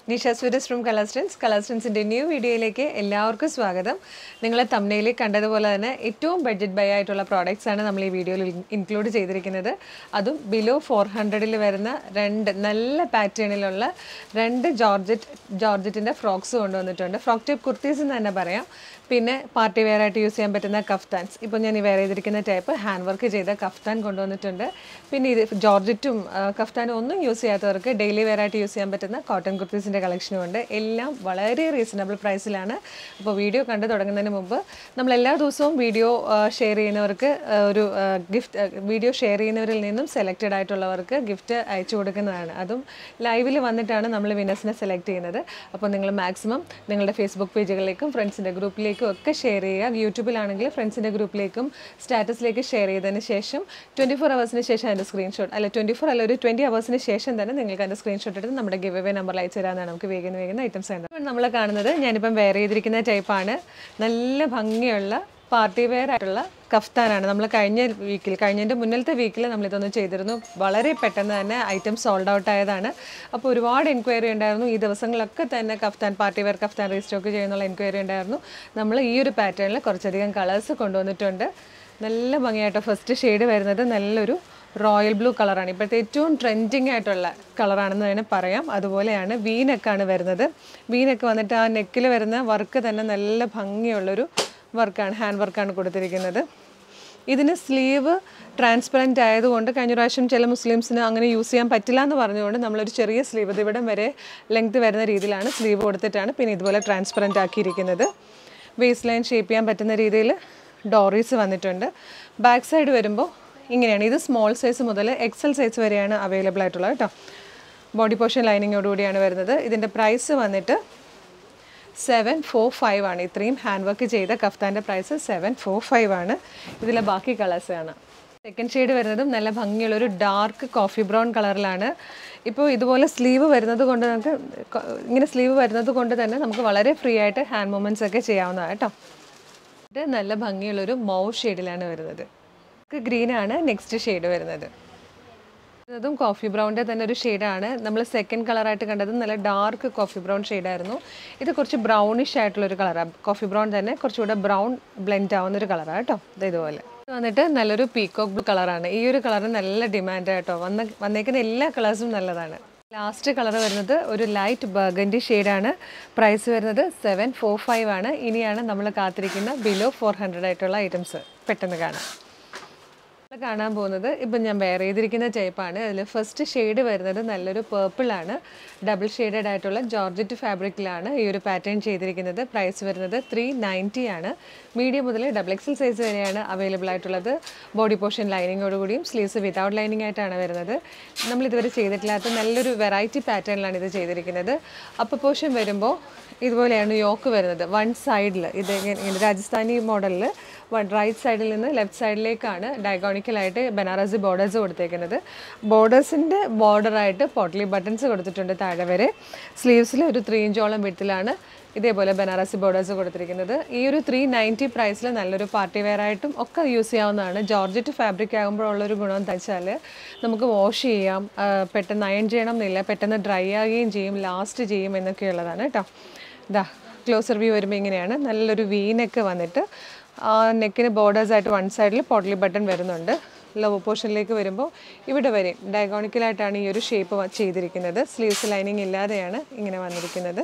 Nisha Suras from Colors Trendz കളർസ്റ്റൻസിൻ്റെ new വീഡിയോയിലേക്ക് എല്ലാവർക്കും സ്വാഗതം നിങ്ങൾ തമ്മനയിൽ കണ്ടതുപോലെ തന്നെ ഏറ്റവും ബഡ്ജറ്റ് ബൈ ആയിട്ടുള്ള പ്രോഡക്റ്റ്സ് ആണ് നമ്മൾ ഈ വീഡിയോയിൽ ഇൻക്ലൂഡ് ചെയ്തിരിക്കുന്നത് അതും ബിലോ ഫോർ ഹൺഡ്രഡിൽ വരുന്ന രണ്ട് നല്ല പാറ്റേണിലുള്ള രണ്ട് ജോർജറ്റ് ജോർജറ്റിൻ്റെ ഫ്രോക്സ് കൊണ്ടുവന്നിട്ടുണ്ട് ഫ്രോക്ക് ടൈപ്പ് കുർത്തീസ് എന്ന് തന്നെ പറയാം പിന്നെ പാർട്ടി വെയർ ആയിട്ട് യൂസ് ചെയ്യാൻ പറ്റുന്ന കഫ്താൻസ് ഇപ്പോൾ ഞാൻ ഈ വെയർ ചെയ്തിരിക്കുന്ന ടൈപ്പ് ഹാൻഡ് വർക്ക് ചെയ്ത കഫ്താൻ കൊണ്ടുവന്നിട്ടുണ്ട് പിന്നെ ഇത് ജോർജറ്റും ആ, കഫ്താനും ഒന്നും യൂസ് ചെയ്യാത്തവർക്ക് ഡെയിലി വെയർ ആയിട്ട് യൂസ് ചെയ്യാൻ പറ്റുന്ന കോട്ടൺ കുർത്തീസിൻ്റെ കളക്ഷനും ഉണ്ട് എല്ലാം വളരെ റീസണബിൾ പ്രൈസിലാണ് അപ്പോൾ വീഡിയോ കണ്ടു തുടങ്ങുന്നതിന് മുമ്പ് നമ്മൾ എല്ലാ ദിവസവും വീഡിയോ ഷെയർ ചെയ്യുന്നവർക്ക് ആ, ഒരു ഗിഫ്റ്റ് വീഡിയോ ഷെയർ ചെയ്യുന്നവരിൽ നിന്നും സെലക്റ്റഡ് ആയിട്ടുള്ളവർക്ക് ഗിഫ്റ്റ് അയച്ചു കൊടുക്കുന്നതാണ് അതും ലൈവിൽ വന്നിട്ടാണ് നമ്മൾ വിനേഴ്സിനെ സെലക്ട് ചെയ്യുന്നത് അപ്പോൾ നിങ്ങൾ മാക്സിമം നിങ്ങളുടെ ഫേസ്ബുക്ക് പേജുകളിലേക്കും ഫ്രണ്ട്സിൻ്റെ ഗ്രൂപ്പിലേക്കും ഒക്കെ ഷെയർ ചെയ്യുക യൂട്യൂബിലാണെങ്കിൽ ഫ്രണ്ട്സിൻ്റെ ഗ്രൂപ്പിലേക്കും സ്റ്റാറ്റസിലേക്ക് ഷെയർ ചെയ്തതിന് ശേഷം ട്വൻറ്റി ഫോർ അവേഴ്സിന് ശേഷം അതിൻ്റെ സ്ക്രീൻഷോട്ട് അല്ല ട്വൻറ്റി ഫോർ അല്ല ഒരു ട്വൻറ്റി അവേഴ്സിന് ശേഷം തന്നെ നിങ്ങൾക്ക് അതിൻ്റെ സ്ക്രീൻഷോട്ട് എടുത്ത് നമ്മുടെ ഗിവ് അവേ നമ്പറിൽ അയച്ചു തരാമെന്നാണ് നമുക്ക് വേഗം വേഗം ഐറ്റംസ് ഉണ്ട് അപ്പോൾ നമ്മൾ കാണുന്നത് ഞാനിപ്പം വെയർ ചെയ്തിരിക്കുന്ന ടൈപ്പാണ് നല്ല ഭംഗിയുള്ള പാർട്ടി വെയർ ആയിട്ടുള്ള കഫ്താനാണ് നമ്മൾ കഴിഞ്ഞ വീക്കിൽ കഴിഞ്ഞതിൻ്റെ മുന്നിലത്തെ വീക്കിൽ നമ്മൾ ഇതൊന്ന് ചെയ്തിരുന്നു വളരെ പെട്ടെന്ന് തന്നെ ഐറ്റം സോൾഡ് ഔട്ട് ആയതാണ് അപ്പോൾ ഒരുപാട് എൻക്വയറി ഉണ്ടായിരുന്നു ഈ ദിവസങ്ങളിലൊക്കെ തന്നെ kaftan party wear kaftan restock ചെയ്യുന്നുള്ള എൻക്വയറി ഉണ്ടായിരുന്നു നമ്മൾ ഈ ഒരു പാറ്റേണിൽ കുറച്ചധികം കളേഴ്സ് കൊണ്ടുവന്നിട്ടുണ്ട് നല്ല ഭംഗിയായിട്ട് ഫസ്റ്റ് ഷെയ്ഡ് വരുന്നത് നല്ലൊരു റോയൽ ബ്ലൂ കളറാണ് ഇപ്പോഴത്തെ ഏറ്റവും ട്രെൻഡിങ് ആയിട്ടുള്ള കളറാണെന്ന് തന്നെ പറയാം അതുപോലെയാണ് വീനക്കാണ് വരുന്നത് വീനക്ക് വന്നിട്ട് ആ നെക്കിൽ വരുന്ന വർക്ക് തന്നെ നല്ല ഭംഗിയുള്ളൊരു വർക്കാണ് ഹാൻഡ് വർക്കാണ് കൊടുത്തിരിക്കുന്നത് ഇതിന് സ്ലീവ് ട്രാൻസ്പെറൻറ്റ് ആയതുകൊണ്ട് കഴിഞ്ഞ പ്രാവശ്യം ചില മുസ്ലിംസിന് അങ്ങനെ യൂസ് ചെയ്യാൻ പറ്റില്ല എന്ന് പറഞ്ഞുകൊണ്ട് നമ്മളൊരു ചെറിയ സ്ലീവ് ഇത് ഇവിടം വരെ ലെങ്ത് വരുന്ന രീതിയിലാണ് സ്ലീവ് കൊടുത്തിട്ടാണ് പിന്നെ ഇതുപോലെ ട്രാൻസ്പെറൻറ്റ് ആക്കിയിരിക്കുന്നത് വേസ്റ്റ് ലൈൻ ഷേപ്പ് ചെയ്യാൻ പറ്റുന്ന രീതിയിൽ ഡോറീസ് വന്നിട്ടുണ്ട് ബാക്ക് സൈഡ് വരുമ്പോൾ ഇങ്ങനെയാണ് ഇത് സ്മോൾ സൈസ് മുതൽ എക്സൽ സൈസ് വരെയാണ് അവൈലബിൾ ആയിട്ടുള്ളത് കേട്ടോ ബോഡി പോർഷൻ ലൈനിങ്ങോടുകൂടിയാണ് വരുന്നത് ഇതിൻ്റെ പ്രൈസ് വന്നിട്ട് സെവൻ ഫോർ ഫൈവ് ആണ് ഇത്രയും ഹാൻഡ് വർക്ക് ചെയ്ത കഫ്താൻ്റെ പ്രൈസ് സെവൻ ഫോർ ഫൈവ് ആണ് ഇതിലെ ബാക്കി കളേഴ്സ് ആണ് സെക്കൻഡ് ഷെയ്ഡ് വരുന്നതും നല്ല ഭംഗിയുള്ള ഒരു ഡാർക്ക് കോഫി ബ്രൗൺ കളറിലാണ് ഇപ്പോൾ ഇതുപോലെ സ്ലീവ് വരുന്നത് കൊണ്ട് നമുക്ക് കൊ- ഇങ്ങനെ സ്ലീവ് വരുന്നത് കൊണ്ട് തന്നെ നമുക്ക് വളരെ ഫ്രീ ആയിട്ട് ഹാൻഡ് മൂവ്മെൻറ്റ്സ് ഒക്കെ ചെയ്യാവുന്നതാണ് കേട്ടോ ഇത് നല്ല ഭംഗിയുള്ളൊരു മൗ ഷെയ്ഡിലാണ് വരുന്നത് ഗ്രീൻ ആണ് നെക്സ്റ്റ് ഷെയ്ഡ് വരുന്നത് അതും കോഫി ബ്രൗണിൻ്റെ തന്നെ ഒരു ഷെയ്ഡാണ് നമ്മൾ സെക്കൻഡ് കളറായിട്ട് കണ്ടത് നല്ല ഡാർക്ക് കോഫി ബ്രൗൺ ഷെയ്ഡായിരുന്നു ഇത് കുറച്ച് ബ്രൗണിഷ് ആയിട്ടുള്ള ഒരു കളറാണ് കോഫി ബ്രൗൺ തന്നെ കുറച്ചുകൂടെ ബ്രൗൺ ബ്ലെൻഡ് ആവുന്ന ഒരു കളറാണ് കേട്ടോ ഇത് ഇതുപോലെ ഇത് വന്നിട്ട് നല്ലൊരു പീക്കോക്ക് ബ്ലൂ കളറാണ് ഈ ഒരു കളറിന് നല്ല ഡിമാൻഡ് കേട്ടോ വന്ന വന്നേക്കുന്ന എല്ലാ കളേഴ്സും നല്ലതാണ് ലാസ്റ്റ് കളർ വരുന്നത് ഒരു ലൈറ്റ് ബർഗൻഡി ഷെയ്ഡാണ് പ്രൈസ് വരുന്നത് സെവൻ ഫോർ ഫൈവ് ആണ് ഇനിയാണ് നമ്മൾ കാത്തിരിക്കുന്ന ബിലോ ഫോർ ഹൺഡ്രഡ് ആയിട്ടുള്ള ഐറ്റംസ് പെട്ടെന്ന് കാണാം ഇവിടെ കാണാൻ പോകുന്നത് ഇപ്പം ഞാൻ വെയർ ചെയ്തിരിക്കുന്ന ടൈപ്പാണ് അതിൽ ഫസ്റ്റ് ഷെയ്ഡ് വരുന്നത് നല്ലൊരു പേർപ്പിളാണ് ഡബിൾ ഷെയ്ഡഡ് ആയിട്ടുള്ള ജോർജറ്റ് ഫാബ്രിക്കിലാണ് ഈ ഒരു പാറ്റേൺ ചെയ്തിരിക്കുന്നത് പ്രൈസ് വരുന്നത് ത്രീ നയൻറ്റി ആണ് മീഡിയം മുതൽ ഡബിൾ എക്സൽ സൈസ് വരെയാണ് അവൈലബിൾ ആയിട്ടുള്ളത് ബോഡി പോർഷൻ ലൈനിങ്ങോടുകൂടിയും സ്ലീവ്സ് വിതൗട്ട് ലൈനിങ് ആയിട്ടാണ് വരുന്നത് നമ്മൾ ഇതുവരെ ചെയ്തിട്ടില്ലാത്ത നല്ലൊരു വെറൈറ്റി പാറ്റേണിലാണ് ഇത് ചെയ്തിരിക്കുന്നത് അപ്പർ പോർഷൻ വരുമ്പോൾ ഇതുപോലെയാണ് യോക്ക് വരുന്നത് വൺ സൈഡിൽ ഇത് ഇങ്ങനെ ഇങ്ങനെ രാജസ്ഥാനി മോഡലിൽ വൺ റൈറ്റ് സൈഡിൽ നിന്ന് ലെഫ്റ്റ് സൈഡിലേക്കാണ് ഡയഗോണിക്കലായിട്ട് ബനാറസി ബോർഡേഴ്സ് കൊടുത്തേക്കുന്നത് ബോർഡേഴ്സിൻ്റെ ബോർഡറായിട്ട് പോട്ട്ലി ബട്ടൺസ് കൊടുത്തിട്ടുണ്ട് താഴെ വരെ സ്ലീവ്സിൽ ഒരു ത്രീ ഇഞ്ചോളം വിടത്തിലാണ് ഇതേപോലെ ബനാറസി ബോർഡേഴ്സ് കൊടുത്തിരിക്കുന്നത് ഈ ഒരു ത്രീ നയൻറ്റി പ്രൈസിൽ നല്ലൊരു പാർട്ടി വെയർ ആയിട്ടും ഒക്കെ യൂസ് ചെയ്യാവുന്നതാണ് ജോർജറ്റ് ഫാബ്രിക് ആകുമ്പോഴുള്ളൊരു ഗുണം എന്താ വെച്ചാൽ നമുക്ക് വാഷ് ചെയ്യാം ആ, പെട്ടെന്ന് അയൺ ചെയ്യണം എന്നില്ല പെട്ടെന്ന് ഡ്രൈ ആകുകയും ചെയ്യും ലാസ്റ്റ് ചെയ്യും എന്നൊക്കെയുള്ളതാണ് കേട്ടോ ഇതാ ക്ലോസർ വ്യൂ വരുമ്പോൾ ഇങ്ങനെയാണ് നല്ലൊരു വീനൊക്കെ വന്നിട്ട് ആ നെക്കിന് ബോർഡേഴ്സായിട്ട് വൺ സൈഡിൽ പോട്ട്ലി ബട്ടൺ വരുന്നുണ്ട് ലോ പോർഷനിലേക്ക് വരുമ്പോൾ ഇവിടെ വരെ ഡയഗോണിക്കലായിട്ടാണ് ഈ ഒരു ഷേപ്പ് ചെയ്തിരിക്കുന്നത് സ്ലീവ്സ് ലൈനിങ് ഇല്ലാതെയാണ് ഇങ്ങനെ വന്നിരിക്കുന്നത്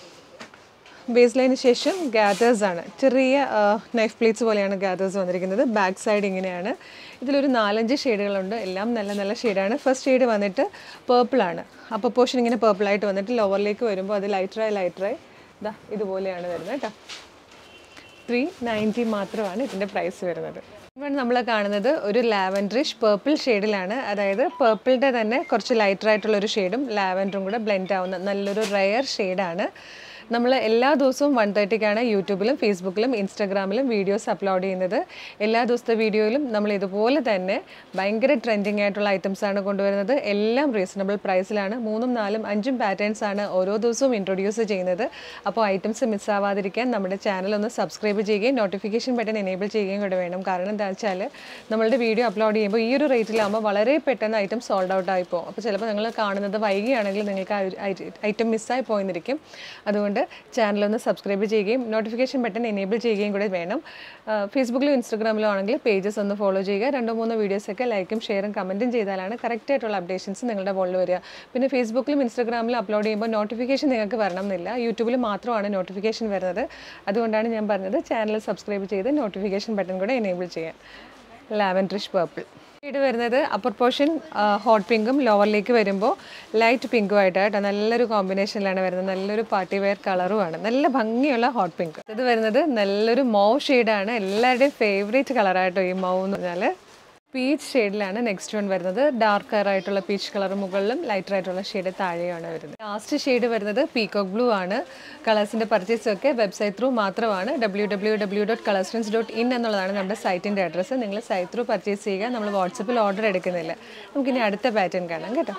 ബേസ് ലൈന് ശേഷം ഗാദേഴ്സ് ആണ് ചെറിയ നൈഫ് പ്ലേറ്റ്സ് പോലെയാണ് ഗാദേഴ്സ് വന്നിരിക്കുന്നത് ബാക്ക് സൈഡ് ഇങ്ങനെയാണ് ഇതിലൊരു നാലഞ്ച് ഷെയ്ഡുകളുണ്ട് എല്ലാം നല്ല നല്ല ഷെയ്ഡാണ് ഫസ്റ്റ് ഷെയ്ഡ് വന്നിട്ട് purple ആണ് അപ്പോൾ പോർഷൻ ഇങ്ങനെ purple ആയിട്ട് വന്നിട്ട് ലോവറിലേക്ക് വരുമ്പോൾ അത് ലൈറ്ററായി ലൈറ്ററായി ഇതാ ഇതുപോലെയാണ് വരുന്നത് കേട്ടോ ത്രീ നയൻറ്റി മാത്രമാണ് ഇതിൻ്റെ പ്രൈസ് വരുന്നത് ഇവിടെ നമ്മൾ കാണുന്നത് ഒരു ലാവൻഡറിഷ് പേർപ്പിൾ ഷെയ്ഡിലാണ് അതായത് പേർപ്പിളിൻ്റെ തന്നെ കുറച്ച് ലൈറ്റർ ആയിട്ടുള്ള ഒരു ഷെയ്ഡും ലാവൻഡറും കൂടെ ബ്ലെൻഡ് ആവുന്ന നല്ലൊരു റെയർ ഷെയ്ഡാണ് നമ്മൾ എല്ലാ ദിവസവും വൺ തേർട്ടിക്കാണ് യൂട്യൂബിലും ഫേസ്ബുക്കിലും ഇൻസ്റ്റാഗ്രാമിലും വീഡിയോസ് അപ്ലോഡ് ചെയ്യുന്നത് എല്ലാ ദിവസത്തെ വീഡിയോയിലും നമ്മൾ ഇതുപോലെ തന്നെ ഭയങ്കര ട്രെൻഡിങ് ആയിട്ടുള്ള ഐറ്റംസ് ആണ് കൊണ്ടുവരുന്നത് എല്ലാം റീസണബിൾ പ്രൈസിലാണ് മൂന്നും നാലും അഞ്ചും പാറ്റേൺസ് ആണ് ഓരോ ദിവസവും ഇൻട്രൊഡ്യൂസ് ചെയ്യുന്നത് അപ്പോൾ ഐറ്റംസ് മിസ്സാവാതിരിക്കാൻ നമ്മുടെ ചാനൽ ഒന്ന് സബ്സ്ക്രൈബ് ചെയ്യുകയും നോട്ടിഫിക്കേഷൻ ബട്ടൺ എനേബിൾ ചെയ്യുകയും കൂടെ വേണം കാരണം എന്താ വെച്ചാൽ നമ്മളുടെ വീഡിയോ അപ്ലോഡ് ചെയ്യുമ്പോൾ ഈ ഒരു റേറ്റിലാകുമ്പോൾ വളരെ പെട്ടെന്ന് ഐറ്റം സോൾഡ് ഔട്ട് ആയി പോകും അപ്പോൾ ചിലപ്പോൾ നിങ്ങൾ കാണുന്നത് വൈകിയാണെങ്കിൽ നിങ്ങൾക്ക് ആ ഒരു ഐറ്റം മിസ്സായി പോയിരിക്കും അതുകൊണ്ട് ചാനലൊന്ന് സബ്സ്ക്രൈബ് ചെയ്യുകയും നോട്ടിഫിക്കേഷൻ ബട്ടൺ എനേബിൾ ചെയ്യുകയും കൂടെ വേണം ആ, ഫേസ്ബുക്കിലും ഇൻസ്റ്റാഗ്രാമിലും ആണെങ്കിൽ പേജസ് ഒന്ന് ഫോളോ ചെയ്യുക രണ്ടോ മൂന്നോ വീഡിയോസൊക്കെ ലൈക്കും ഷെയറും കമൻറ്റും ചെയ്താലാണ് കറക്റ്റ് ആയിട്ടുള്ള അപ്ഡേഷൻസ് നിങ്ങളുടെ ഫോണിൽ വരിക പിന്നെ ഫേസ്ബുക്കിലും ഇൻസ്റ്റാഗ്രാമിലും അപ്ലോഡ് ചെയ്യുമ്പോൾ നോട്ടിഫിക്കേഷൻ നിങ്ങൾക്ക് വരണം എന്നില്ല യൂട്യൂബിൽ മാത്രമാണ് നോട്ടിഫിക്കേഷൻ വരുന്നത് അതുകൊണ്ടാണ് ഞാൻ പറഞ്ഞത് ചാനൽ സബ്സ്ക്രൈബ് ചെയ്ത് നോട്ടിഫിക്കേഷൻ ബട്ടൺ കൂടെ എനേബിൾ ചെയ്യാൻ ലാവൻഡ്രിഷ് പേർപ്പിൾ ഷെയ്ഡ് വരുന്നത് അപ്പർ പോർഷൻ ഹോട്ട് പിങ്കും ലോവറിലേക്ക് വരുമ്പോൾ ലൈറ്റ് പിങ്കും ആയിട്ട് കേട്ടോ നല്ലൊരു കോമ്പിനേഷനിലാണ് വരുന്നത് നല്ലൊരു പാർട്ടി വെയർ കളറുമാണ് നല്ല ഭംഗിയുള്ള ഹോട്ട് പിങ്ക് ഇത് വരുന്നത് നല്ലൊരു മൗ ഷെയ്ഡാണ് എല്ലാവരുടെയും ഫേവറേറ്റ് കളറായിട്ടോ ഈ മൗ എന്ന് പറഞ്ഞാൽ പീച്ച് ഷെയ്ഡിലാണ് നെക്സ്റ്റ് വൺ വരുന്നത് ഡാർക്ക് ആയിട്ടുള്ള പീച്ച് കളർ മുകളിലും ലൈറ്റർ ആയിട്ടുള്ള ഷെയ്ഡ് താഴെയാണ് വരുന്നത് ലാസ്റ്റ് ഷെയ്ഡ് വരുന്നത് പീകോക്ക് ബ്ലൂ ആണ് കളേഴ്സിൻ്റെ പർച്ചേസ് ഒക്കെ വെബ്സൈറ്റ് ത്രൂ മാത്രമാണ് W W W dot Colors Trendz dot in എന്നുള്ളതാണ് നമ്മുടെ സൈറ്റിൻ്റെ അഡ്രസ്സ് നിങ്ങൾ സൈറ്റ് ത്രൂ പർച്ചേസ് ചെയ്യുക നമ്മൾ വാട്സപ്പിൽ ഓർഡർ എടുക്കുന്നില്ല നമുക്കിനി അടുത്ത പാറ്റേൺ കാണാം കേട്ടോ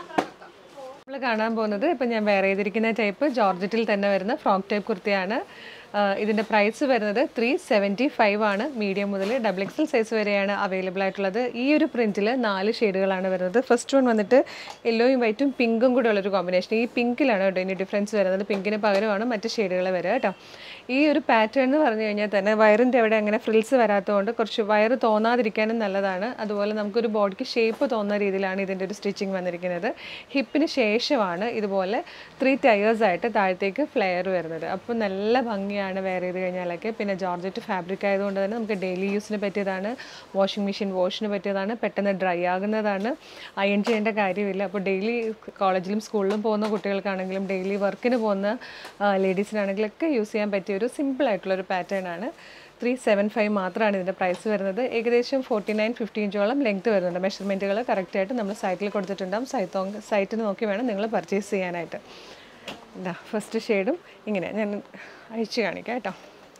നമ്മൾ കാണാൻ പോകുന്നത് ഇപ്പം ഞാൻ വെയർ ചെയ്തിരിക്കുന്ന ടൈപ്പ് ജോർജറ്റിൽ തന്നെ വരുന്ന ഫ്രോക്ക് ടൈപ്പ് കുർത്തിയാണ് ആഹ് ഇതിൻ്റെ പ്രൈസ് വരുന്നത് ത്രീ സെവൻറ്റി ഫൈവ് ആണ് മീഡിയം മുതൽ ഡബിൾ എക്സൽ സൈസ് വരെയാണ് അവൈലബിൾ ആയിട്ടുള്ളത് ഈ ഒരു പ്രിൻറ്റിൽ നാല് ഷെയ്ഡുകളാണ് വരുന്നത് ഫസ്റ്റ് വൺ വന്നിട്ട് യെല്ലോയും വൈറ്റും പിങ്കും കൂടെ ഉള്ളൊരു കോമ്പിനേഷൻ ഈ പിങ്കിലാണ് കേട്ടോ ഇനി ഡിഫറൻസ് വരുന്നത് പിങ്കിന് പകരമാണ് മറ്റ് ഷെയ്ഡുകൾ വരിക കേട്ടോ ഈ ഒരു പാറ്റേൺ എന്ന് പറഞ്ഞു കഴിഞ്ഞാൽ തന്നെ വയറിൻ്റെ അവിടെ അങ്ങനെ ഫ്രിൽസ് വരാത്തതുകൊണ്ട് കുറച്ച് വയറ് തോന്നാതിരിക്കാനും നല്ലതാണ് അതുപോലെ നമുക്കൊരു ബോഡിക്ക് ഷേപ്പ് തോന്നുന്ന രീതിയിലാണ് ഇതിൻ്റെ ഒരു സ്റ്റിച്ചിങ് വന്നിരിക്കുന്നത് ഹിപ്പിന് ശേഷമാണ് ഇതുപോലെ ത്രീ ടയേഴ്സ് ആയിട്ട് താഴത്തേക്ക് ഫ്ലെയർ വരുന്നത് അപ്പോൾ നല്ല ഭംഗിയാണ് വെയർ ചെയ്ത് കഴിഞ്ഞാലൊക്കെ പിന്നെ ജോർജറ്റ് ഫാബ്രിക് ആയതുകൊണ്ട് തന്നെ നമുക്ക് ഡെയിലി യൂസിന് പറ്റിയതാണ് വാഷിംഗ് മെഷീൻ വാഷിന് പറ്റിയതാണ് പെട്ടെന്ന് ഡ്രൈ ആകുന്നതാണ് അയൺ ചെയ്യേണ്ട കാര്യമില്ല അപ്പോൾ ഡെയിലി കോളേജിലും സ്കൂളിലും പോകുന്ന കുട്ടികൾക്കാണെങ്കിലും ഡെയിലി വർക്കിന് പോകുന്ന ലേഡീസിനാണെങ്കിലും ഒക്കെ യൂസ് ചെയ്യാൻ പറ്റിയ ഒരു സിമ്പിൾ ആയിട്ടുള്ളൊരു പാറ്റേൺ ആണ് ത്രീ സെവൻ ഫൈവ് മാത്രമാണ് ഇതിൻ്റെ പ്രൈസ് വരുന്നത് ഏകദേശം ഫോർട്ടി നയൻ ഫിഫ്റ്റി ഇഞ്ചോളം ലെങ്ത് വരുന്നുണ്ട് മെഷർമെൻറ്റുകൾ കറക്റ്റായിട്ട് നമ്മൾ സൈറ്റിൽ കൊടുത്തിട്ടുണ്ടാകും സൈറ്റ് സൈറ്റിൽ നോക്കി വേണം നിങ്ങൾ പർച്ചേസ് ചെയ്യാനായിട്ട് ഇതാ ഫസ്റ്റ് ഷെയ്ഡും ഇങ്ങനെ ഞാൻ അഴിച്ച് കാണിക്കാം കേട്ടോ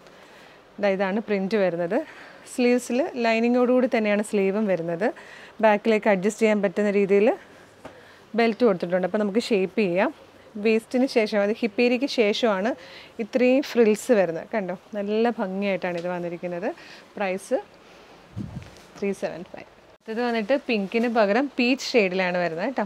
ഇതാ ഇതാണ് പ്രിൻറ്റ് വരുന്നത് സ്ലീവ്സിൽ ലൈനിങ്ങോടുകൂടി തന്നെയാണ് സ്ലീവും വരുന്നത് ബാക്കിലേക്ക് അഡ്ജസ്റ്റ് ചെയ്യാൻ പറ്റുന്ന രീതിയിൽ ബെൽറ്റ് കൊടുത്തിട്ടുണ്ട് അപ്പോൾ നമുക്ക് ഷേപ്പ് ചെയ്യാം വേസ്റ്റിന് ശേഷം അത് ഹിപ്പേരിക്ക് ശേഷമാണ് ഇത്രയും ഫ്രിൽസ് വരുന്നത് കണ്ടോ നല്ല ഭംഗിയായിട്ടാണ് ഇത് വന്നിരിക്കുന്നത് പ്രൈസ് ത്രീ സെവൻ ഫൈവ് ഇത് വന്നിട്ട് പിങ്കിന് പകരം പീച്ച് ഷെയ്ഡിലാണ് വരുന്നത് കേട്ടോ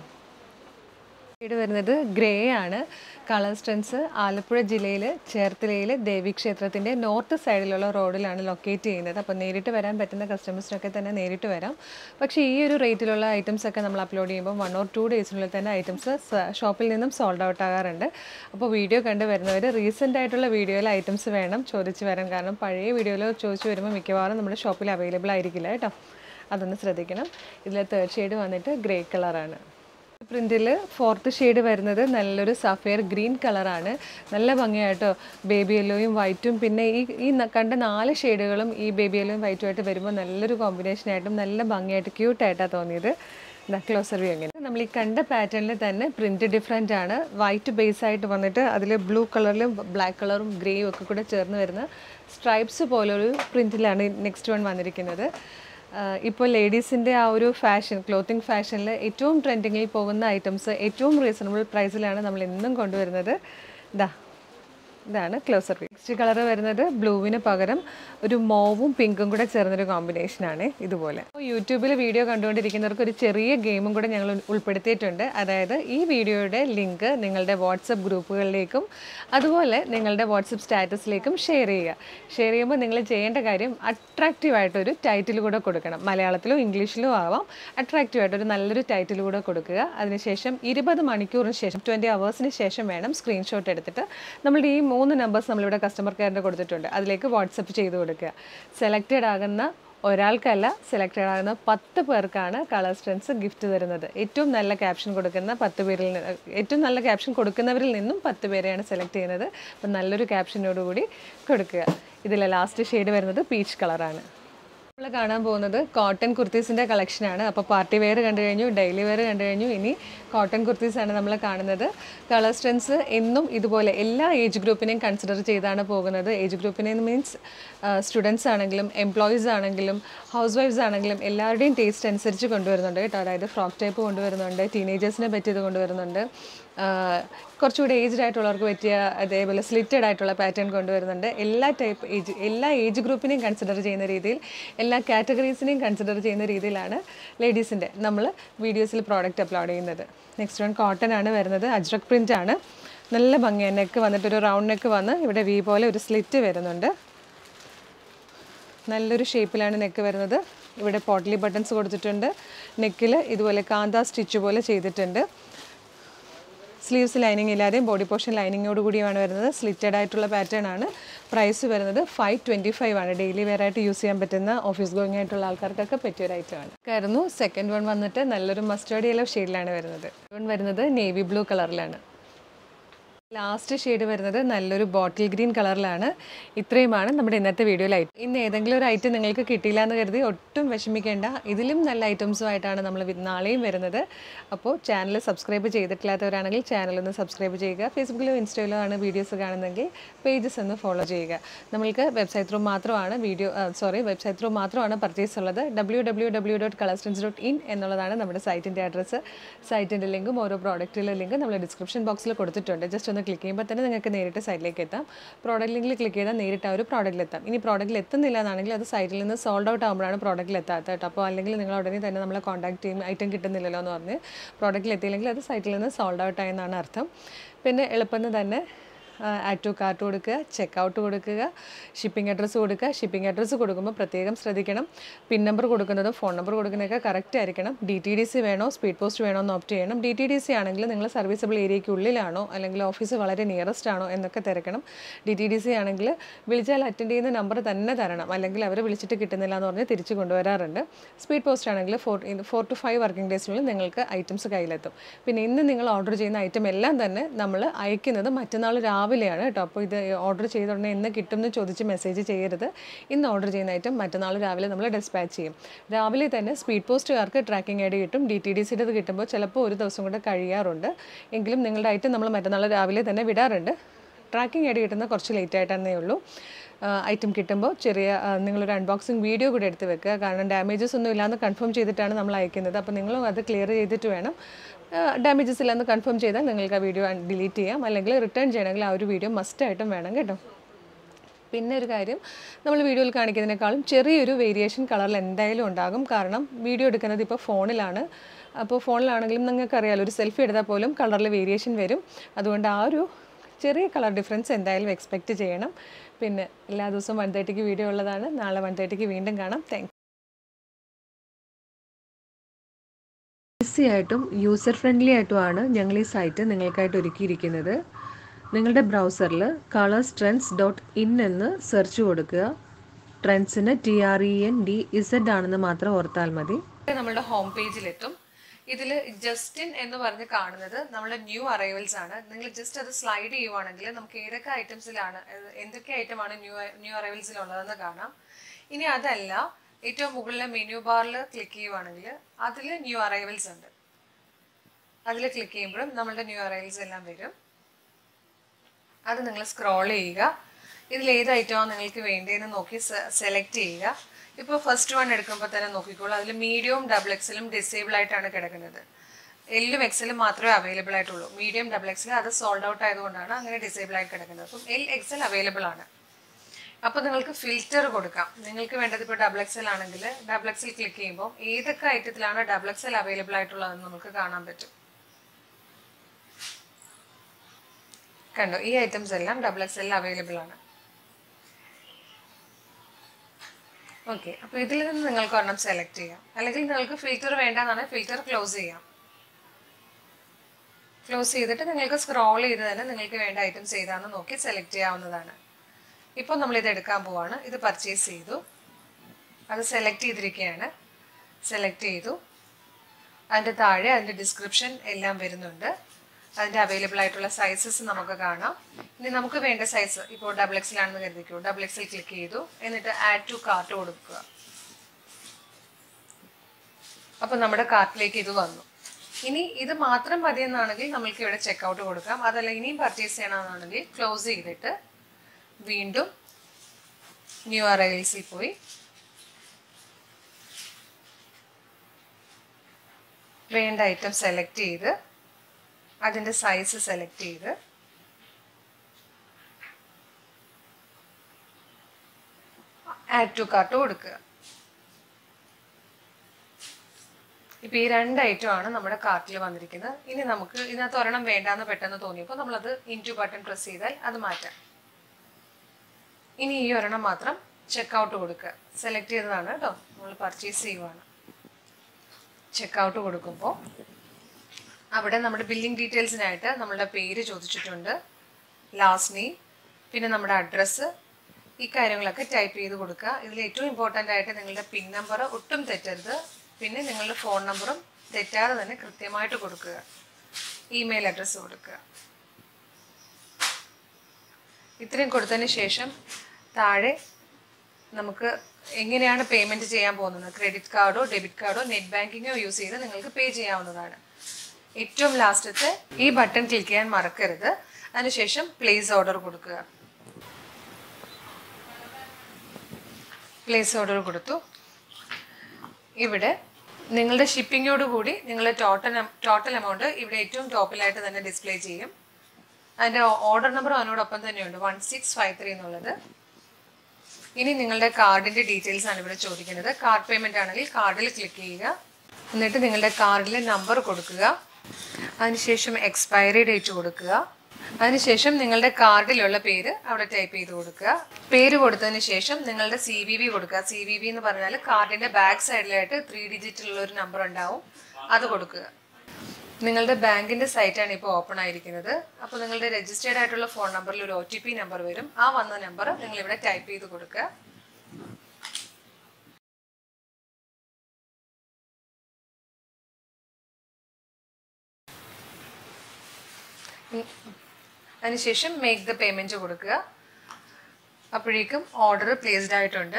ഷെയ്ഡ് വരുന്നത് ഗ്രേ ആണ് കളർ സ്ട്രെൻസ് ആലപ്പുഴ ജില്ലയിൽ ചേർത്തലയിൽ ദേവീക്ഷേത്രത്തിൻ്റെ നോർത്ത് സൈഡിലുള്ള റോഡിലാണ് ലൊക്കേറ്റ് ചെയ്യുന്നത് അപ്പോൾ നേരിട്ട് വരാൻ പറ്റുന്ന കസ്റ്റമേഴ്സിനൊക്കെ തന്നെ നേരിട്ട് വരാം പക്ഷേ ഈ ഒരു റേറ്റിലുള്ള ഐറ്റംസ് ഒക്കെ നമ്മൾ അപ്ലോഡ് ചെയ്യുമ്പോൾ വൺ ഓർ ടു ഡേയ്സിനുള്ളിൽ തന്നെ ഐറ്റംസ് ഷോപ്പിൽ നിന്നും സോൾഡ് ഔട്ട് ആകാറുണ്ട് അപ്പോൾ വീഡിയോ കണ്ട് വരുന്നവർ റീസെൻ്റ് ആയിട്ടുള്ള വീഡിയോയിൽ ഐറ്റംസ് വേണം ചോദിച്ച് വരാൻ കാരണം പഴയ വീഡിയോയിൽ ചോദിച്ച് വരുമ്പോൾ മിക്കവാറും നമ്മുടെ ഷോപ്പിൽ അവൈലബിൾ ആയിരിക്കില്ല കേട്ടോ അതൊന്ന് ശ്രദ്ധിക്കണം ഇതിലെ തേർഡ് ഷെയ്ഡ് വന്നിട്ട് ഗ്രേ കളറാണ് പ്രിൻറ്റിൽ ഫോർത്ത് ഷെയ്ഡ് വരുന്നത് നല്ലൊരു സഫയർ ഗ്രീൻ കളറാണ് നല്ല ഭംഗിയായിട്ടോ ബേബി യെല്ലോയും വൈറ്റും പിന്നെ ഈ ഈ ന- കണ്ട നാല് ഷെയ്ഡുകളും ഈ ബേബി യെല്ലോയും വൈറ്റും ആയിട്ട് വരുമ്പോൾ നല്ലൊരു കോമ്പിനേഷനായിട്ടും നല്ല ഭംഗിയായിട്ട് ക്യൂട്ടായിട്ടാണ് തോന്നിയത് ക്ലോസർ വ്യൂ എങ്ങനെ നമ്മൾ ഈ കണ്ട പാറ്റേണിൽ തന്നെ പ്രിൻറ്റ് ഡിഫറെൻ്റ് ആണ് വൈറ്റ് ബേസ് ആയിട്ട് വന്നിട്ട് അതിൽ ബ്ലൂ കളറിലും ബ്ലാക്ക് കളറും ഗ്രേയും ഒക്കെ കൂടെ ചേർന്ന് വരുന്ന സ്ട്രൈപ്സ് പോലൊരു പ്രിൻറ്റിലാണ് നെക്സ്റ്റ് വൺ വന്നിരിക്കുന്നത് ആഹ് ഇപ്പോൾ ലേഡീസിൻ്റെ ആ ഒരു ഫാഷൻ ക്ലോത്തിങ് ഫാഷനിൽ ഏറ്റവും ട്രെൻഡിങ്ങിൽ പോകുന്ന ഐറ്റംസ് ഏറ്റവും റീസണബിൾ പ്രൈസിലാണ് നമ്മൾ എന്നും കൊണ്ടുവരുന്നത് ഇതാ ഇതാണ് ക്ലോസർ വ്യൂ നെക്സ്റ്റ് കളർ വരുന്നത് ബ്ലൂവിന് പകരം ഒരു മോവും പിങ്കും കൂടെ ചേർന്നൊരു കോമ്പിനേഷനാണ് ഇതുപോലെ അപ്പോൾ യൂട്യൂബിൽ വീഡിയോ കണ്ടുകൊണ്ടിരിക്കുന്നവർക്ക് ഒരു ചെറിയ ഗെയിമും കൂടെ ഞങ്ങൾ ഉൾ- ഉൾപ്പെടുത്തിയിട്ടുണ്ട് അതായത് ഈ വീഡിയോയുടെ ലിങ്ക് നിങ്ങളുടെ വാട്സപ്പ് ഗ്രൂപ്പുകളിലേക്കും അതുപോലെ നിങ്ങളുടെ വാട്സപ്പ് സ്റ്റാറ്റസിലേക്കും ഷെയർ ചെയ്യുക ഷെയർ ചെയ്യുമ്പോൾ നിങ്ങൾ ചെയ്യേണ്ട കാര്യം അട്രാക്റ്റീവ് ആയിട്ടൊരു ടൈറ്റിൽ കൂടെ കൊടുക്കണം മലയാളത്തിലോ ഇംഗ്ലീഷിലോ ആവാം അട്രാക്റ്റീവ് ആയിട്ടൊരു നല്ലൊരു ടൈറ്റിൽ കൂടെ കൊടുക്കുക അതിനുശേഷം ഇരുപത് മണിക്കൂറിന് ശേഷം ട്വൻറ്റി അവേഴ്സിന് ശേഷം വേണം സ്ക്രീൻഷോട്ട് എടുത്തിട്ട് നമ്മളുടെ ഈ മൂന്ന് നമ്പേഴ്സ് നമ്മളിവിടെ കസ്റ്റമർ കെയറിൻ്റെ കൊടുത്തിട്ടുണ്ട് അതിലേക്ക് വാട്സപ്പ് ചെയ്ത് കൊടുക്കുക സെലക്റ്റഡ് ആകുന്ന ഒരാൾക്കല്ല സെലക്റ്റഡ് ആകുന്ന പത്ത് പേർക്കാണ് കളർ സ്ട്രെൻസ് ഗിഫ്റ്റ് തരുന്നത് ഏറ്റവും നല്ല ക്യാപ്ഷൻ കൊടുക്കുന്ന പത്ത് പേരിൽ നിന്ന് ഏറ്റവും നല്ല ക്യാപ്ഷൻ കൊടുക്കുന്നവരിൽ നിന്നും പത്ത് പേരെയാണ് സെലക്ട് ചെയ്യുന്നത് അപ്പം നല്ലൊരു ക്യാപ്ഷനോടുകൂടി കൊടുക്കുക ഇതിലെ ലാസ്റ്റ് ഷെയ്ഡ് വരുന്നത് പീച്ച് കളറാണ് നമ്മൾ കാണാൻ പോകുന്നത് കോട്ടൺ കുർത്തീസിൻ്റെ കളക്ഷനാണ് അപ്പോൾ പാർട്ടി വെയർ കണ്ടു കഴിഞ്ഞു ഡെയിലി വെയർ കണ്ടു കഴിഞ്ഞു ഇനി കോട്ടൺ കുർത്തീസാണ് നമ്മൾ കാണുന്നത് കളർ സ്ട്രെൻസ് എന്നും ഇതുപോലെ എല്ലാ ഏജ് ഗ്രൂപ്പിനെയും കൺസിഡർ ചെയ്താണ് പോകുന്നത് ഏജ് ഗ്രൂപ്പിനെ മീൻസ് സ്റ്റുഡൻസ് ആണെങ്കിലും എംപ്ലോയീസ് ആണെങ്കിലും ഹൗസ് വൈഫ്സ് ആണെങ്കിലും എല്ലാവരുടെയും ടേസ്റ്റ് അനുസരിച്ച് കൊണ്ടുവരുന്നുണ്ട് കേട്ടോ അതായത് ഫ്രോക്ക് ടൈപ്പ് കൊണ്ടുവരുന്നുണ്ട് ടീനേജേഴ്സിനെ പറ്റിയത് കൊണ്ടുവരുന്നുണ്ട് ആഹ് കുറച്ചുകൂടി ഏജ്ഡ് ആയിട്ടുള്ളവർക്ക് പറ്റിയ അതേപോലെ സ്ലിറ്റഡ് ആയിട്ടുള്ള പാറ്റേൺ കൊണ്ടുവരുന്നുണ്ട് എല്ലാ ടൈപ്പ് ഏജ് എല്ലാ ഏജ് ഗ്രൂപ്പിനെയും കൺസിഡർ ചെയ്യുന്ന രീതിയിൽ എല്ലാ കാറ്റഗറീസിനെയും കൺസിഡർ ചെയ്യുന്ന രീതിയിലാണ് ലേഡീസിൻ്റെ നമ്മൾ വീഡിയോസിൽ പ്രോഡക്റ്റ് അപ്ലോഡ് ചെയ്യുന്നത് നെക്സ്റ്റ് വൺ കോട്ടൺ ആണ് വരുന്നത് അജ്രക് പ്രിൻ്റ് ആണ് നല്ല ഭംഗിയാണ് നെക്ക് വന്നിട്ട് ഒരു റൗണ്ട് നെക്ക് വന്ന് ഇവിടെ വി പോലെ ഒരു സ്ലിറ്റ് വരുന്നുണ്ട് നല്ലൊരു ഷേപ്പിലാണ് നെക്ക് വരുന്നത് ഇവിടെ പോട്ട്ലി ബട്ടൺസ് കൊടുത്തിട്ടുണ്ട് നെക്കിൽ ഇതുപോലെ കാന്ത സ്റ്റിച്ച് പോലെ ചെയ്തിട്ടുണ്ട് സ്ലീവ്സ് ലൈനിങ് ഇല്ലാതെയും ബോഡി പോർഷൻ ലൈനിങ്ങോട് കൂടിയാണ് വരുന്നത് സ്ലിറ്റഡ് ആയിട്ടുള്ള പാറ്റേൺ ആണ് പ്രൈസ് വരുന്നത് ഫൈവ് ട്വൻറ്റി ഫൈവ് ആണ് ഡെയിലി വെയർ ആയിട്ട് യൂസ് ചെയ്യാൻ പറ്റുന്ന ഓഫീസ് ഗോയിങ് ആയിട്ടുള്ള ആൾക്കാർക്കൊക്കെ പറ്റിയ ഒരു ഐറ്റം ആണ് കയറുന്നു സെക്കൻഡ് വൺ വന്നിട്ട് നല്ലൊരു മസ്റ്റേർഡ് യെല്ലോ ഷെയ്ഡിലാണ് വരുന്നത് വൺ വരുന്നത് നേവി ബ്ലൂ കളറിലാണ് ലാസ്റ്റ് ഷെയ്ഡ് വരുന്നത് നല്ലൊരു ബോട്ടിൽ ഗ്രീൻ കളറിലാണ് ഇത്രയുമാണ് നമ്മുടെ ഇന്നത്തെ വീഡിയോയിൽ ഇന്ന് ഏതെങ്കിലും ഒരു ഐറ്റം നിങ്ങൾക്ക് കിട്ടിയില്ല എന്ന് കരുതി ഒട്ടും വിഷമിക്കേണ്ട ഇതിലും നല്ല ഐറ്റംസുമായിട്ടാണ് നമ്മൾ വി- നാളെയും വരുന്നത് അപ്പോൾ ചാനൽ സബ്സ്ക്രൈബ് ചെയ്തിട്ടില്ലാത്തവരാണെങ്കിൽ ചാനൽ ഒന്ന് സബ്സ്ക്രൈബ് ചെയ്യുക ഫേസ്ബുക്കിലോ ഇൻസ്റ്റയിലോ ആണ് വീഡിയോസ് കാണുന്നതെങ്കിൽ പേജസ് ഒന്ന് ഫോളോ ചെയ്യുക നമ്മൾക്ക് വെബ്സൈറ്റ് ത്രൂ മാത്രമാണ് വീഡിയോ സോറി വെബ്സൈറ്റ് ത്രൂ മാത്രമാണ് പർച്ചേസ് ഉള്ളത് W W W dot Colors Trendz dot in എന്നുള്ളതാണ് നമ്മുടെ സൈറ്റിൻ്റെ അഡ്രസ്സ് സൈറ്റിൻ്റെ ലിങ്കും ഓരോ പ്രോഡക്റ്റിലെ ലിങ്കും നമ്മൾ ഡിസ്ക്രിപ്ഷൻ ബോക്സിൽ കൊടുത്തിട്ടുണ്ട് ജസ്റ്റ് ഒന്ന് ക്ലിക്ക് ചെയ്യുമ്പോൾ തന്നെ നിങ്ങൾക്ക് നേരിട്ട് സൈറ്റിലേക്ക് എത്താം പ്രോഡക്റ്റ് ലിങ്കിൽ ക്ലിക്ക് ചെയ്താൽ നേരിട്ട് ആ ഒരു പ്രോഡക്റ്റിൽ എത്താം ഇനി പ്രോഡക്റ്റിൽ എത്തുന്നില്ല എന്നാണെങ്കിൽ അത് സൈറ്റിൽ നിന്ന് സോൾഡ് ഔട്ട് ആകുമ്പോഴാണ് പ്രോഡക്റ്റിൽ എത്താത്തത് കേട്ടോ അപ്പോൾ അല്ലെങ്കിൽ നിങ്ങൾ ഉടനെ തന്നെ നമ്മളെ കോൺടാക്ട് ചെയ്യും ഐറ്റം കിട്ടുന്നില്ലല്ലോ എന്ന് പറഞ്ഞ് പ്രോഡക്റ്റിൽ എത്തിയില്ലെങ്കിൽ അത് സൈറ്റിൽ നിന്ന് സോൾഡ് ഔട്ട് ആയെന്നാണ് അർത്ഥം പിന്നെ എളുപ്പം തന്നെ ആഡ് ടു കാർട്ട് കൊടുക്കുക ചെക്ക് ഔട്ട് കൊടുക്കുക ഷിപ്പിംഗ് അഡ്രസ്സ് കൊടുക്കുക ഷിപ്പിംഗ് അഡ്രസ്സ് കൊടുക്കുമ്പോൾ പ്രത്യേകം ശ്രദ്ധിക്കണം പിൻ നമ്പർ കൊടുക്കുന്നതും ഫോൺ നമ്പർ കൊടുക്കുന്നതൊക്കെ കറക്റ്റ് ആയിരിക്കണം ഡി ടി ഡി സി വേണോ സ്പീഡ് പോസ്റ്റ് വേണോ എന്ന് ഓപ്റ്റ് ചെയ്യണം ഡി ടി ഡി സി ആണെങ്കിൽ നിങ്ങൾ സർവീസബിൾ ഏരിയയ്ക്ക് ഉള്ളിലാണോ അല്ലെങ്കിൽ ഓഫീസ് വളരെ നിയറസ്റ്റ് ആണോ എന്നൊക്കെ തിരക്കണം ഡി ടി ഡി സി ആണെങ്കിൽ വിളിച്ചാൽ അറ്റൻഡ് ചെയ്യുന്ന നമ്പർ തന്നെ തരണം അല്ലെങ്കിൽ അവർ വിളിച്ചിട്ട് കിട്ടുന്നില്ല എന്ന് പറഞ്ഞ് തിരിച്ച് കൊണ്ടുവരാറുണ്ട് സ്പീഡ് പോസ്റ്റ് ആണെങ്കിൽ four four to five working ഡേയ്സിനുള്ളിൽ നിങ്ങൾക്ക് ഐറ്റംസ് കയ്യിലെത്തും പിന്നെ ഇന്ന് നിങ്ങൾ ഓർഡർ ചെയ്യുന്ന ഐറ്റം എല്ലാം തന്നെ നമ്മൾ അയക്കുന്നത് മറ്റന്നാൾ രാവിലെയാണ് കേട്ടോ അപ്പോൾ ഇത് ഓർഡർ ചെയ്ത ഉടനെ എന്ന് കിട്ടും എന്ന് ചോദിച്ച് മെസ്സേജ് ചെയ്യരുത് ഇന്ന് ഓർഡർ ചെയ്യുന്ന ഐറ്റം മറ്റന്നാൾ രാവിലെ നമ്മൾ ഡെസ്പാച്ച് ചെയ്യും രാവിലെ തന്നെ സ്പീഡ് പോസ്റ്റുകാർക്ക് ട്രാക്കിംഗ് ഐ ഡി കിട്ടും ഡി ടി ഡി സിയുടെ കിട്ടുമ്പോൾ ചിലപ്പോൾ ഒരു ദിവസം കൂടെ കഴിയാറുണ്ട് എങ്കിലും നിങ്ങളുടെ ഐറ്റം നമ്മൾ മറ്റന്നാൾ രാവിലെ തന്നെ വിടാറുണ്ട് ട്രാക്കിംഗ് ഐ ഡി കിട്ടുന്നത് കുറച്ച് ലേറ്റ് ആയിട്ടാണേ ഉള്ളൂ ഐറ്റം കിട്ടുമ്പോൾ ചെറിയ ആ, നിങ്ങളൊരു അൺബോക്സിങ് വീഡിയോ കൂടി എടുത്ത് വെക്കുക കാരണം ഡാമേജസ് ഒന്നും ഇല്ലാന്ന് കൺഫേം ചെയ്തിട്ടാണ് നമ്മൾ അയക്കുന്നത് അപ്പോൾ നിങ്ങളും അത് ക്ലിയർ ചെയ്തിട്ട് വേണം ഡാമേജസ് ഇല്ലെന്ന് കൺഫേം ചെയ്താൽ നിങ്ങൾക്ക് ആ വീഡിയോ ഡിലീറ്റ് ചെയ്യാം അല്ലെങ്കിൽ റിട്ടേൺ ചെയ്യണമെങ്കിൽ ആ ഒരു വീഡിയോ മസ്റ്റായിട്ടും വേണം കേട്ടോ പിന്നെ ഒരു കാര്യം നമ്മൾ വീഡിയോയിൽ കാണിക്കുന്നതിനേക്കാളും ചെറിയൊരു വേരിയേഷൻ കളറിൽ എന്തായാലും ഉണ്ടാകും കാരണം വീഡിയോ എടുക്കുന്നത് ഇപ്പോൾ ഫോണിലാണ് അപ്പോൾ ഫോണിലാണെങ്കിലും നിങ്ങൾക്ക് അറിയാലോ ഒരു സെൽഫി എടുത്താൽ പോലും കളറിൽ വേരിയേഷൻ വരും അതുകൊണ്ട് ആ ഒരു ചെറിയ കളർ ഡിഫറൻസ് എന്തായാലും എക്സ്പെക്റ്റ് ചെയ്യണം പിന്നെ എല്ലാ ദിവസവും വൺ തേർട്ടിക്ക് വീഡിയോ ഉള്ളതാണ് നാളെ വൺ തേർട്ടിക്ക് വീണ്ടും കാണാം താങ്ക് ഈസി ആയിട്ടും യൂസർ ഫ്രണ്ട്ലി ആയിട്ടുമാണ് ഞങ്ങൾ ഈ സൈറ്റ് നിങ്ങൾക്കായിട്ട് ഒരുക്കിയിരിക്കുന്നത് നിങ്ങളുടെ ബ്രൗസറിൽ കളേഴ്സ് ട്രെൻഡ്സ് ഡോട്ട് ഇൻ എന്ന് സെർച്ച് കൊടുക്കുക ട്രെൻഡ്സിന് T R E N D Z ആണെന്ന് മാത്രം ഓർത്താൽ മതി നമ്മുടെ ഹോം പേജിലെത്തും ഇതിൽ ജസ്റ്റിൻ എന്ന് പറഞ്ഞ് കാണുന്നത് നമ്മുടെ ന്യൂ അറൈവൽസ് ആണ് നിങ്ങൾ ജസ്റ്റ് അത് സ്ലൈഡ് ചെയ്യുവാണെങ്കിൽ നമുക്ക് ഏതൊക്കെ ഐറ്റംസിലാണ് ഏത് എന്തൊക്കെ ഐറ്റമാണ് ന്യൂ ന്യൂ അറൈവൽസിലുള്ളതെന്ന് കാണാം ഇനി അതല്ല ഏറ്റവും മുകളിലെ മെനു ബാറിൽ ക്ലിക്ക് ചെയ്യുവാണെങ്കിൽ അതിൽ ന്യൂ അറൈവൽസ് ഉണ്ട് അതിൽ ക്ലിക്ക് ചെയ്യുമ്പോഴും നമ്മളുടെ ന്യൂ അറൈവൽസ് എല്ലാം വരും അത് നിങ്ങൾ സ്ക്രോൾ ചെയ്യുക ഇതിൽ ഏത് ഐറ്റമാണ് നിങ്ങൾക്ക് വേണ്ടതെന്ന് നോക്കി സെലക്ട് ചെയ്യുക ഇപ്പോൾ ഫസ്റ്റ് വൺ എടുക്കുമ്പോൾ തന്നെ നോക്കിക്കോളൂ അതിൽ മീഡിയവും ഡബിൾ എക്സലും ഡിസേബിൾ ആയിട്ടാണ് കിടക്കുന്നത് എല്ലും എക്സലും മാത്രമേ അവൈലബിൾ ആയിട്ടുള്ളൂ മീഡിയം ഡബിൾ എക്സൽ അത് സോൾഡ് ഔട്ട് ആയതുകൊണ്ടാണ് അങ്ങനെ ഡിസേബിൾ ആയി കിടക്കുന്നത് അപ്പം എൽ എക്സൽ അവൈലബിൾ ആണ് അപ്പോൾ നിങ്ങൾക്ക് ഫിൽറ്റർ കൊടുക്കാം നിങ്ങൾക്ക് വേണ്ടത് ഇപ്പോൾ ഡബിൾ എക്സൽ ആണെങ്കിൽ ഡബിൾ എക്സൽ ക്ലിക്ക് ചെയ്യുമ്പോൾ ഏതൊക്കെ ഐറ്റത്തിലാണ് ഡബിൾ എക്സൽ അവൈലബിൾ ആയിട്ടുള്ളതെന്ന് നമുക്ക് കാണാൻ പറ്റും കണ്ടോ ഈ ഐറ്റംസ് എല്ലാം ഡബിൾ എക്സൽ അവൈലബിൾ ആണ് ഓക്കെ അപ്പോൾ ഇതിൽ നിന്ന് നിങ്ങൾക്ക് ഒരെണ്ണം സെലക്ട് ചെയ്യാം അല്ലെങ്കിൽ നിങ്ങൾക്ക് ഫിൽറ്റർ വേണ്ടെന്നാണ് ഫിൽറ്റർ ക്ലോസ് ചെയ്യാം ക്ലോസ് ചെയ്തിട്ട് നിങ്ങൾക്ക് സ്ക്രോൾ ചെയ്ത് തന്നെ നിങ്ങൾക്ക് വേണ്ട ഐറ്റംസ് ഏതാണെന്ന് നോക്കി സെലക്ട് ചെയ്യാവുന്നതാണ് ഇപ്പോൾ നമ്മളിത് എടുക്കാൻ പോവാണ് ഇത് പർച്ചേസ് ചെയ്തു അത് സെലക്ട് ചെയ്തിരിക്കുകയാണ് സെലക്ട് ചെയ്തു അതിൻ്റെ താഴെ അതിൻ്റെ ഡിസ്ക്രിപ്ഷൻ എല്ലാം വരുന്നുണ്ട് അതിൻ്റെ അവൈലബിൾ ആയിട്ടുള്ള സൈസസ് നമുക്ക് കാണാം ഇനി നമുക്ക് വേണ്ട സൈസ് ഇപ്പോൾ ഡബിൾ എക്സിലാണെന്ന് കരുതിക്കൂ ഡബിൾ എക്സിൽ ക്ലിക്ക് ചെയ്തു എന്നിട്ട് ആഡ് ടു കാർട്ട് കൊടുക്കുക അപ്പോൾ നമ്മുടെ കാർട്ടിലേക്ക് ഇത് വന്നു ഇനി ഇത് മാത്രം മതിയെന്നാണെങ്കിൽ നമ്മൾക്ക് ഇവിടെ ചെക്കൗട്ട് കൊടുക്കാം അതല്ല ഇനിയും പർച്ചേസ് ചെയ്യണമെന്നാണെങ്കിൽ ക്ലോസ് ചെയ്തിട്ട് വീണ്ടും ന്യൂ അറൈവൽസിൽ പോയി വേണ്ട ഐറ്റം സെലക്ട് ചെയ്ത് അതിൻ്റെ സൈസ് സെലക്ട് ചെയ്ത് ആഡ് ടു കാർട്ട് കൊടുക്കുക ഇപ്പം ഈ രണ്ട് ഐറ്റമാണ് നമ്മുടെ കാർട്ടിൽ വന്നിരിക്കുന്നത് ഇനി നമുക്ക് ഇതിനകത്ത് ഒരെണ്ണം വേണ്ടാന്ന് പെട്ടെന്ന് തോന്നിയപ്പോൾ നമ്മളത് ഇൻറ്റു ബട്ടൺ പ്രസ് ചെയ്താൽ അത് മാറ്റാം ഇനി ഈ ഒരെണ്ണം മാത്രം ചെക്കൗട്ട് കൊടുക്കുക സെലക്ട് ചെയ്തതാണ് കേട്ടോ നമ്മൾ പർച്ചേസ് ചെയ്യുവാണ് ചെക്കൗട്ട് കൊടുക്കുമ്പോൾ അവിടെ നമ്മുടെ ബില്ലിംഗ് ഡീറ്റെയിൽസിനായിട്ട് നമ്മളുടെ പേര് ചോദിച്ചിട്ടുണ്ട് ലാസ്റ്റ് നെയിം പിന്നെ നമ്മുടെ അഡ്രസ്സ് ഈ കാര്യങ്ങളൊക്കെ ടൈപ്പ് ചെയ്ത് കൊടുക്കുക ഇതിൽ ഏറ്റവും ഇമ്പോർട്ടൻ്റ് ആയിട്ട് നിങ്ങളുടെ പിൻ നമ്പർ ഒട്ടും തെറ്റരുത് പിന്നെ നിങ്ങളുടെ ഫോൺ നമ്പറും തെറ്റാതെ തന്നെ കൃത്യമായിട്ട് കൊടുക്കുക ഇമെയിൽ അഡ്രസ്സ് കൊടുക്കുക ഇത്രയും കൊടുത്തതിന് ശേഷം താഴെ നമുക്ക് എങ്ങനെയാണ് പേയ്മെൻറ്റ് ചെയ്യാൻ പോകുന്നത് ക്രെഡിറ്റ് കാർഡോ ഡെബിറ്റ് കാർഡോ നെറ്റ് ബാങ്കിങ്ങോ യൂസ് ചെയ്ത് നിങ്ങൾക്ക് പേ ചെയ്യാവുന്നതാണ് ഏറ്റവും ലാസ്റ്റത്തെ ഈ ബട്ടൺ ക്ലിക്ക് ചെയ്യാൻ മറക്കരുത് അതിനുശേഷം പ്ലേസ് ഓർഡർ കൊടുക്കുക പ്ലേസ് ഓർഡർ കൊടുത്തു ഇവിടെ നിങ്ങളുടെ ഷിപ്പിങ്ങോട് കൂടി നിങ്ങളുടെ ടോട്ടൽ ടോട്ടൽ എമൗണ്ട് ഇവിടെ ഏറ്റവും ടോപ്പിലായിട്ട് തന്നെ ഡിസ്പ്ലേ ചെയ്യും അതിൻ്റെ ഓർഡർ നമ്പർ അതിനോടൊപ്പം തന്നെയുണ്ട് വൺ സിക്സ് ഫൈവ് ത്രീ എന്നുള്ളത് ഇനി നിങ്ങളുടെ കാർഡിൻ്റെ ഡീറ്റെയിൽസ് ആണ് ഇവിടെ ചോദിക്കുന്നത് കാർഡ് പേയ്മെൻ്റ് ആണെങ്കിൽ കാർഡിൽ ക്ലിക്ക് ചെയ്യുക എന്നിട്ട് നിങ്ങളുടെ കാർഡിലെ നമ്പർ കൊടുക്കുക അതിനുശേഷം എക്സ്പയറി ഡേറ്റ് കൊടുക്കുക അതിനുശേഷം നിങ്ങളുടെ കാർഡിലുള്ള പേര് അവിടെ ടൈപ്പ് ചെയ്ത് കൊടുക്കുക പേര് കൊടുത്തതിന് ശേഷം നിങ്ങളുടെ സി വി വി കൊടുക്കുക സി വി വി എന്ന് പറഞ്ഞാൽ കാർഡിന്റെ ബാക്ക് സൈഡിലായിട്ട് ത്രീ ഡിജിറ്റുള്ള ഒരു നമ്പർ ഉണ്ടാവും അത് കൊടുക്കുക നിങ്ങളുടെ ബാങ്കിന്റെ സൈറ്റാണ് ഇപ്പോൾ ഓപ്പൺ ആയിരിക്കുന്നത് അപ്പോൾ നിങ്ങളുടെ രജിസ്റ്റേർഡ് ആയിട്ടുള്ള ഫോൺ നമ്പറിൽ ഒരു ഒ ടി പി നമ്പർ വരും ആ വന്ന നമ്പർ നിങ്ങൾ ഇവിടെ ടൈപ്പ് ചെയ്ത് കൊടുക്കുക അതിനുശേഷം മേക്ക് ദ പേയ്മെൻറ്റ് കൊടുക്കുക അപ്പോഴേക്കും ഓർഡർ പ്ലേസ്ഡ് ആയിട്ടുണ്ട്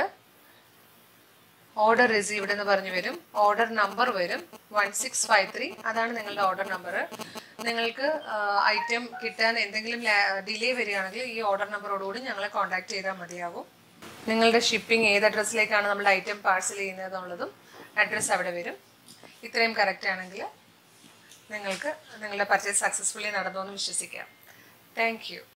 ഓർഡർ റിസീവ്ഡ് എന്ന് പറഞ്ഞു വരും ഓർഡർ നമ്പർ വരും വൺ സിക്സ് ഫൈവ് ത്രീ അതാണ് നിങ്ങളുടെ ഓർഡർ നമ്പർ നിങ്ങൾക്ക് ഐറ്റം കിട്ടാൻ എന്തെങ്കിലും ഡിലേ വരികയാണെങ്കിൽ ഈ ഓർഡർ നമ്പറോടുകൂടി ഞങ്ങളെ കോൺടാക്ട് ചെയ്താൽ മതിയാവും നിങ്ങളുടെ ഷിപ്പിംഗ് ഏത് അഡ്രസ്സിലേക്കാണ് നമ്മുടെ ഐറ്റം പാഴ്സൽ ചെയ്യുന്നത് എന്നുള്ളതും അഡ്രസ്സ് അവിടെ വരും ഇത്രയും കറക്റ്റ് ആണെങ്കിൽ നിങ്ങൾക്ക് നിങ്ങളുടെ പർച്ചേസ് സക്സസ്ഫുള്ളി നടന്നു എന്ന് വിശ്വസിക്കാം താങ്ക് യു